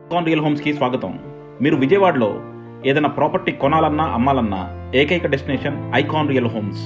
on real హోమ్స్కి స్వాగతం మీరు విజయవాడలో ఏదైనా ప్రాపర్టీ కొనాలన్నా అమ్మాలన్నా ఏకైక డెస్టినేషన్ ఐకాన్ రియల్ హోమ్స్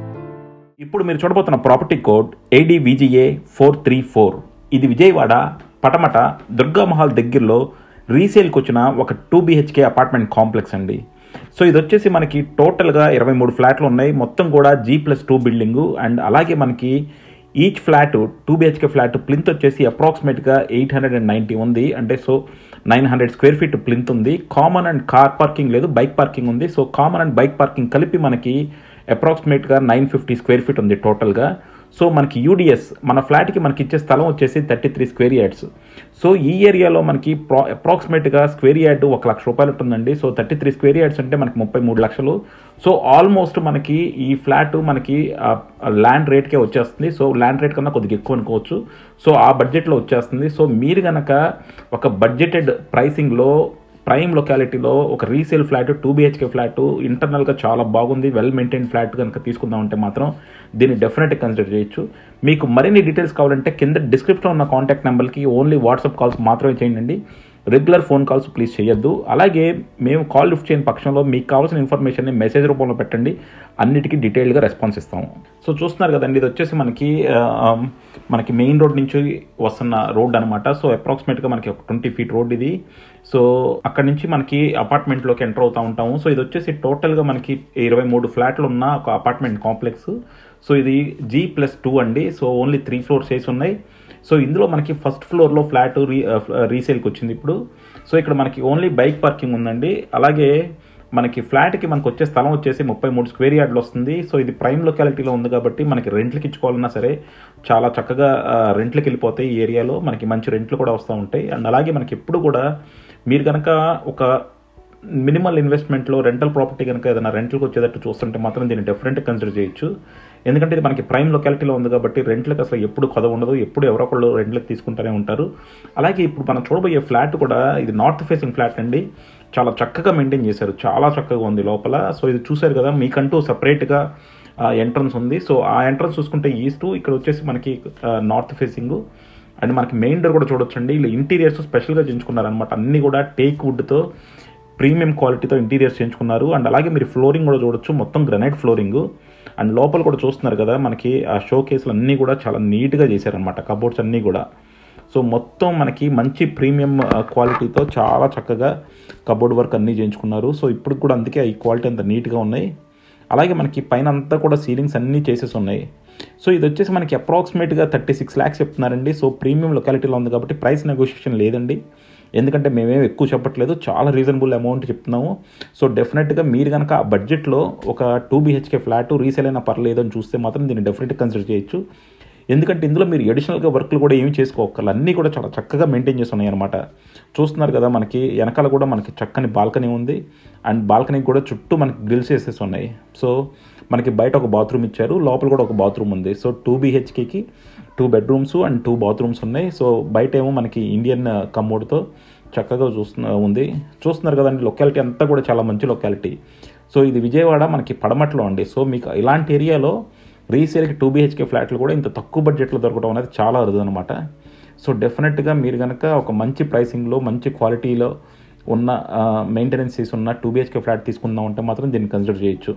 ఇప్పుడు మీరు చూడబోతున్న property code ADVGA four three four ఇది విజయవాడ పటమట దుర్గా మహల్ దగ్గరలో రీసేల్కి వచ్చిన ఒక టూ బీహెచ్కే అపార్ట్మెంట్ కాంప్లెక్స్ అండి సో ఇది వచ్చేసి మనకి టోటల్గా ఇరవై మూడు ఫ్లాట్లు ఉన్నాయి మొత్తం కూడా G plus two building and అలాగే మనకి each flat two BHK flat plinth వచ్చేసి అప్రాక్సిమేట్గా ఎయిట్ హండ్రెడ్ అండ్ నైంటీ ఉంది అంటే so nine hundred square feet plinth ఉంది కామన్ అండ్ కార్ పార్కింగ్ లేదు బైక్ పార్కింగ్ ఉంది so common and bike parking కలిపి మనకి అప్రాక్సిమేట్గా నైన్ ఫిఫ్టీ స్క్వేర్ ఫీట్ ఉంది టోటల్గా సో మనకి యూడిఎస్ మన ఫ్లాట్కి మనకి ఇచ్చే స్థలం వచ్చేసి thirty three square yards so ఈ ఏరియాలో మనకి ప్రా అప్రాక్సిమేట్గా స్క్వేర్ యార్డ్ ఒక లక్ష రూపాయలు ఉంటుందండి so thirty three square yards అంటే మనకి ముప్పై మూడు లక్షలు సో ఆల్మోస్ట్ మనకి ఈ ఫ్లాట్ మనకి ల్యాండ్ రేట్కే వచ్చేస్తుంది సో ల్యాండ్ రేట్ కన్నా కొద్దిగా ఎక్కువ అనుకోవచ్చు సో ఆ బడ్జెట్లో వచ్చేస్తుంది సో మీరు కనుక ఒక బడ్జెటెడ్ ప్రైసింగ్లో ప్రైమ్ లొకాలిటీలో ఒక resale flat two BHK flat ఇంటర్నల్గా చాలా బాగుంది వెల్ మెయింటైన్ ఫ్లాట్ కనుక తీసుకుందామంటే మాత్రం దీన్ని డెఫినెట్గా కన్సిడర్ చేయొచ్చు మీకు మరిన్ని డీటెయిల్స్ కావాలంటే కింద డిస్క్రిప్షన్లో ఉన్న కాంటాక్ట్ నెంబర్కి ఓన్లీ వాట్సాప్ కాల్స్ మాత్రమే చేయండి రెగ్యులర్ ఫోన్ కాల్స్ ప్లీజ్ చేయొద్దు అలాగే మేము కాల్ లిఫ్ట్ చేయని పక్షంలో మీకు కావాల్సిన ఇన్ఫర్మేషన్ని మెసేజ్ రూపంలో పెట్టండి అన్నిటికీ డీటెయిల్గా రెస్పాన్స్ ఇస్తాము సో చూస్తున్నారు కదండి ఇది వచ్చేసి మనకి ఆ, మనకి మెయిన్ రోడ్ నుంచి వస్తున్న రోడ్ అనమాట సో అప్రాక్సిమేట్గా మనకి ఒక ట్వంటీ ఫీట్ రోడ్ ఇది సో అక్కడ నుంచి మనకి అపార్ట్మెంట్లోకి ఎంటర్ అవుతూ ఉంటాము సో ఇది వచ్చేసి టోటల్గా మనకి ఇరవై మూడు ఫ్లాట్లు ఉన్న ఒక అపార్ట్మెంట్ కాంప్లెక్స్ సో ఇది జీ ప్లస్ టూ అండి సో ఓన్లీ త్రీ ఫ్లోర్స్ వేసి ఉన్నాయి సో ఇందులో మనకి ఫస్ట్ ఫ్లోర్లో ఫ్లాట్ రీ రీసేల్కి వచ్చింది ఇప్పుడు సో ఇక్కడ మనకి ఓన్లీ బైక్ పార్కింగ్ ఉందండి అలాగే మనకి ఫ్లాట్కి మనకు వచ్చే స్థలం వచ్చేసి ముప్పై మూడు స్క్వేర్ యార్డ్లు వస్తుంది సో ఇది ప్రైమ్ లొకాలిటీలో ఉంది కాబట్టి మనకి రెంట్లకి ఇచ్చుకోవాలన్నా సరే చాలా చక్కగా ఆ, రెంట్లకి వెళ్ళిపోతాయి ఈ ఏరియాలో మనకి మంచి రెంట్లు కూడా వస్తూ ఉంటాయి అండ్ అలాగే మనకి ఎప్పుడు కూడా మీరు కనుక ఒక మినిమల్ ఇన్వెస్ట్మెంట్లో రెంటల్ ప్రాపర్టీ కనుక ఏదైనా రెంట్లకు వచ్చేటట్టు చూస్తుంటే మాత్రం దీన్ని డెఫినెట్గా కన్సిడర్ చేయొచ్చు ఎందుకంటే ఇది మనకి ప్రైమ్ లొకాలిటీలో ఉంది కాబట్టి రెంట్లకు అసలు ఎప్పుడు కొద ఉండదు ఎప్పుడు ఎవరో ఒకళ్ళు రెంట్లకు తీసుకుంటూనే ఉంటారు అలాగే ఇప్పుడు మనం చూడబోయే ఫ్లాట్ కూడా ఇది నార్త్ ఫేసింగ్ ఫ్లాట్ అండి చాలా చక్కగా మెయింటైన్ చేశారు చాలా చక్కగా ఉంది లోపల సో ఇది చూశారు కదా మీకంటూ సపరేట్గా ఎంట్రన్స్ ఉంది సో ఆ ఎంట్రన్స్ చూసుకుంటే ఈస్ట్ ఇక్కడ వచ్చేసి మనకి నార్త్ ఫేసింగ్ అండ్ మనకి మెయిన్ డోర్ కూడా చూడొచ్చండి ఇలా ఇంటీరియర్స్ స్పెషల్గా చేయించుకున్నారనమాట అన్నీ కూడా టేక్ వుడ్తో ప్రీమియం క్వాలిటీతో ఇంటీరియర్స్ చేయించుకున్నారు అండ్ అలాగే మీరు ఫ్లోరింగ్ కూడా చూడొచ్చు మొత్తం గ్రనైట్ ఫ్లోరింగ్ అండ్ లోపల కూడా చూస్తున్నారు కదా మనకి ఆ షో కేసులు అన్నీ కూడా చాలా నీట్గా చేశారనమాట కబోర్డ్స్ అన్నీ కూడా సో మొత్తం మనకి మంచి ప్రీమియం క్వాలిటీతో చాలా చక్కగా కబోర్డ్ వర్క్ అన్నీ చేయించుకున్నారు సో ఇప్పుడు కూడా అందుకే ఈ క్వాలిటీ అంత నీట్గా ఉన్నాయి అలాగే మనకి పైన అంతా కూడా సీలింగ్స్ అన్నీ చేసేసి ఉన్నాయి సో ఇది వచ్చేసి మనకి అప్రాక్సిమేట్గా థర్టీ సిక్స్ ల్యాక్స్ చెప్తున్నారండి సో ప్రీమియం లొకాలిటీలో ఉంది కాబట్టి ప్రైస్ నెగోషియేషన్ లేదండి ఎందుకంటే మేమేం ఎక్కువ చెప్పట్లేదు చాలా రీజనబుల్ అమౌంట్ చెప్తున్నాము సో డెఫినెట్గా మీరు కనుక ఆ బడ్జెట్లో ఒక టూ బీహెచ్కే ఫ్లాట్ రీసేల్ అయినా పర్లేదు అని చూస్తే మాత్రం దీన్ని డెఫినెట్గా కన్సిడర్ చేయొచ్చు ఎందుకంటే ఇందులో మీరు అడిషనల్గా వర్క్లు కూడా ఏమి చేసుకోవాలి అన్నీ కూడా చాలా చక్కగా మెయింటైన్ చేసి ఉన్నాయి అనమాట చూస్తున్నారు కదా మనకి వెనకాల కూడా మనకి చక్కని బాల్కనీ ఉంది అండ్ బాల్కనీ కూడా చుట్టూ మనకి గ్రిల్స్ వేసేసి ఉన్నాయి సో మనకి బయట ఒక బాత్రూమ్ ఇచ్చారు లోపల కూడా ఒక బాత్రూమ్ ఉంది సో టూ బీహెచ్కేకి two bedrooms and two bathrooms ఉన్నాయి సో బయట ఏమో మనకి ఇండియన్ కమ్మోడ్తో చక్కగా చూస్తున్న ఉంది చూస్తున్నారు కదండి లొకాలిటీ అంతా కూడా చాలా మంచి లొకాలిటీ సో ఇది విజయవాడ మనకి పడమట్లో అండి సో మీకు ఇలాంటి ఏరియాలో రీసేల్కి టూ బీహెచ్కే ఫ్లాట్లు కూడా ఇంత తక్కువ బడ్జెట్లో దొరకడం అనేది చాలా అరుదు అనమాట సో డెఫినెట్గా మీరు కనుక ఒక మంచి ప్రైసింగ్లో మంచి క్వాలిటీలో ఉన్న మెయింటెనెన్సీస్ ఉన్న టూ బీహెచ్కే ఫ్లాట్ తీసుకుందాం అంటే మాత్రం దీన్ని కన్సిడర్ చేయొచ్చు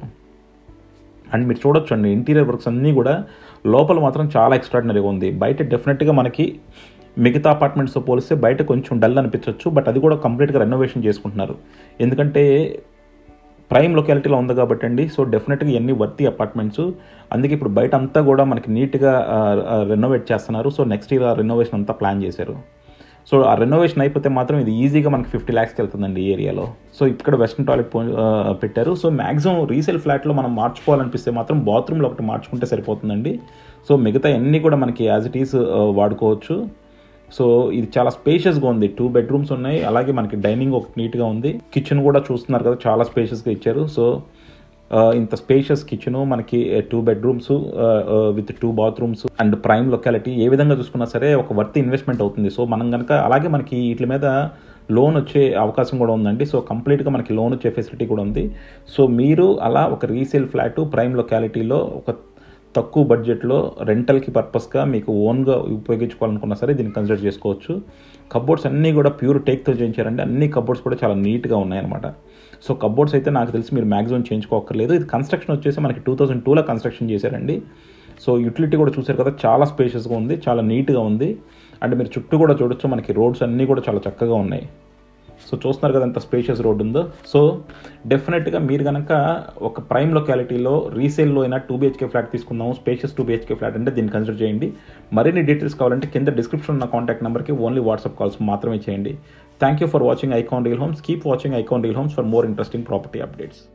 అండ్ మీరు చూడొచ్చు అండి ఇంటీరియర్ వర్క్స్ అన్నీ కూడా లోపల మాత్రం చాలా ఎక్స్ట్రాడినరీగా ఉంది బయట డెఫినెట్గా మనకి మిగతా అపార్ట్మెంట్స్తో పోలిస్తే బయట కొంచెం డల్ అనిపించవచ్చు బట్ అది కూడా కంప్లీట్గా రెనోవేషన్ చేసుకుంటున్నారు ఎందుకంటే ప్రైమ్ లొకాలిటీలో ఉంది కాబట్టి అండి సో డెఫినెట్గా ఇవన్నీ వర్తి అపార్ట్మెంట్స్ అందుకే ఇప్పుడు బయట అంతా కూడా మనకి నీట్గా రెనోవేట్ చేస్తున్నారు సో నెక్స్ట్ ఇయర్ ఆ రెనోవేషన్ అంతా ప్లాన్ చేశారు సో ఆ రెనోవేషన్ అయిపోతే మాత్రం ఇది ఈజీగా మనకి ఫిఫ్టీ ల్యాక్స్కి వెళ్తుందండి ఈ ఏరియాలో సో ఇక్కడ వెస్ట్రన్ టాయిలెట్ పో ఆ, పెట్టారు సో మ్యాక్సిమం రీసేల్ ఫ్లాట్లో మనం మార్చుకోవాలనిపిస్తే మాత్రం బాత్రూమ్లో ఒకటి మార్చుకుంటే సరిపోతుందండి సో మిగతా అన్నీ కూడా మనకి యాజ్ ఇట్ ఈస్ వాడుకోవచ్చు సో ఇది చాలా స్పేషియస్గా ఉంది టూ బెడ్రూమ్స్ ఉన్నాయి అలాగే మనకి డైనింగ్ ఒకటి నీట్గా ఉంది కిచెన్ కూడా చూస్తున్నారు కదా చాలా స్పేషియస్గా ఇచ్చారు సో ఆ, ఇంత స్పేషియస్ కిచెన్ మనకి two bedrooms with two bathrooms and prime locality ఏ విధంగా చూసుకున్నా సరే ఒక వర్త్ ఇన్వెస్ట్మెంట్ అవుతుంది సో మనం కనుక అలాగే మనకి వీటి మీద లోన్ వచ్చే అవకాశం కూడా ఉందండి సో కంప్లీట్గా మనకి లోన్ వచ్చే ఫెసిలిటీ కూడా ఉంది సో మీరు అలా ఒక రీసేల్ ఫ్లాట్ ప్రైమ్ లొకాలిటీలో ఒక తక్కువ బడ్జెట్లో రెంటల్కి పర్పస్గా మీకు ఓన్గా ఉపయోగించుకోవాలనుకున్నా సరే దీన్ని కన్సిడర్ చేసుకోవచ్చు కబోర్డ్స్ అన్నీ కూడా ప్యూర్ టేక్తో చేయించారండి అన్ని కబోర్డ్స్ కూడా చాలా నీట్గా ఉన్నాయన్నమాట సో కబోర్డ్స్ అయితే నాకు తెలిసి మీరు మ్యాక్సిమం చేయించుకోక్కర్లేదు ఇది కన్స్ట్రక్షన్ వచ్చేసి మనకి టూ థౌసండ్ టూలో కన్స్ట్రక్షన్ చేశారండి సో యూటిలిటీ కూడా చూసారు కదా చాలా స్పేషియస్గా ఉంది చాలా నీట్గా ఉంది అండ్ మీరు చుట్టూ కూడా చూడొచ్చు మనకి రోడ్స్ అన్నీ కూడా చాలా చక్కగా ఉన్నాయి సో చూస్తున్నారు కదా ఎంత స్పేషియస్ రోడ్ ఉందో సో డెఫినెట్గా మీరు కనుక ఒక ప్రైమ్ లొకాలిటీలో రీసేల్లో అయినా టూ బీహెచ్కే ఫ్లాట్ తీసుకుందాము స్పేషియస్ టూ బీహెచ్కే ఫ్లాట్ అంటే దీన్ని కన్సిడర్ చేయండి మరిన్ని డీటెయిల్స్ కావాలంటే కింద డిస్క్రిప్షన్ ఉన్న కాంటాక్ట్ నెంబర్కి ఓన్లీ వాట్సాప్ కాల్స్ మాత్రమే చేయండి thank you for watching icon reel homes keep watching icon reel homes for more interesting property updates